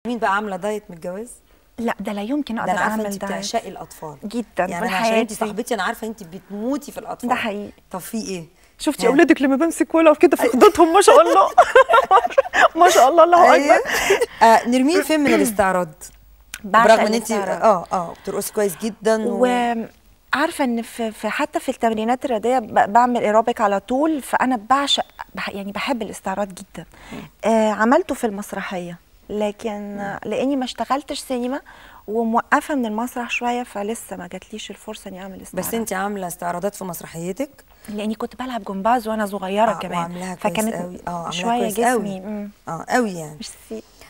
مين بقى عامله دايت من الجواز لا ده لا يمكن ده اقدر انا عارفه اعمل انت ده بتعشقي الاطفال جدا يعني من انا عشان انت حياتي. صاحبتي انا عارفه انت بتموتي في الاطفال ده حقيقي طب في ايه شفتي ها. اولادك لما بمسك ولا كده في خدودهم ما شاء الله ما شاء الله الله أيوة. اكبر آه نرمين فين من الاستعراض بعشق برغم ان انت الاستعراض. اه اه بترقصي كويس جدا و... وعارفه ان في, في حتى في التمرينات الرياضيه ب- بعمل ايروبيك على طول فانا بعشق بح يعني بحب الاستعراض جدا آه عملته في المسرحيه لكن آه، لاني ما اشتغلتش سينما وموقفه من المسرح شويه فلسه ما جاتليش الفرصه اني اعمل استعراض بس انت عامله استعراضات في مسرحيتك لاني كنت بلعب جمباز وانا صغيره آه، كمان وعاملاها كويس فكانت قوي اه عاملاها شويه كويس جسمي قوي مم. اه قوي يعني ميرسي